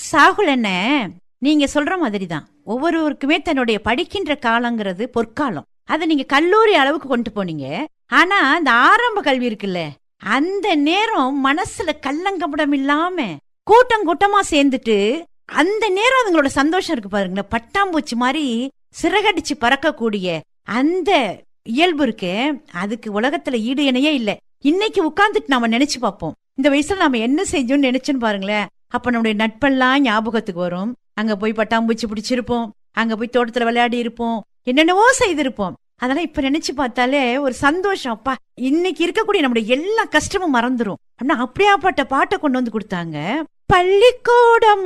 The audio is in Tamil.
சாகுல் என்ன நீங்க சொல்ற மாதிரி தான் ஒவ்வொருவருக்குமே தன்னுடைய படிக்கின்ற காலங்கிறது பொற்காலம் அதை நீங்க கல்லூரி அளவுக்கு கொண்டு போனீங்க ஆனா இந்த ஆரம்ப கல்வி இருக்குல்ல அந்த நேரம் மனசுல கல்லங்கப்படம் இல்லாம கூட்டம் கூட்டமா சேர்ந்துட்டு அந்த நேரம் அதுங்களோட சந்தோஷம் இருக்கு பாருங்களேன் பட்டாம்பூச்சி மாதிரி சிறகடிச்சு பறக்கக்கூடிய அந்த இயல்பு இருக்கு அதுக்கு உலகத்துல ஈடு இணையே இல்ல இன்னைக்கு உட்கார்ந்துட்டு நாம நினைச்சு பார்ப்போம் இந்த வயசுல நாம என்ன செஞ்சோம்னு நினைச்சுன்னு பாருங்களேன் அப்ப நம்முடைய நட்பெல்லாம் ஞாபகத்துக்கு வரும் அங்க போய் பட்டாம்பூச்சி பிடிச்சிருப்போம் அங்க போய் தோட்டத்துல விளையாடி இருப்போம் என்னென்னவோ செய்திருப்போம் அதெல்லாம் இப்ப நினைச்சு பார்த்தாலே ஒரு சந்தோஷம் அப்பா இன்னைக்கு இருக்கக்கூடிய நம்முடைய எல்லா கஷ்டமும் மறந்துரும் அப்படின்னா அப்படியாப்பட்ட பாட்டை கொண்டு வந்து கொடுத்தாங்க பள்ளிக்கூடம்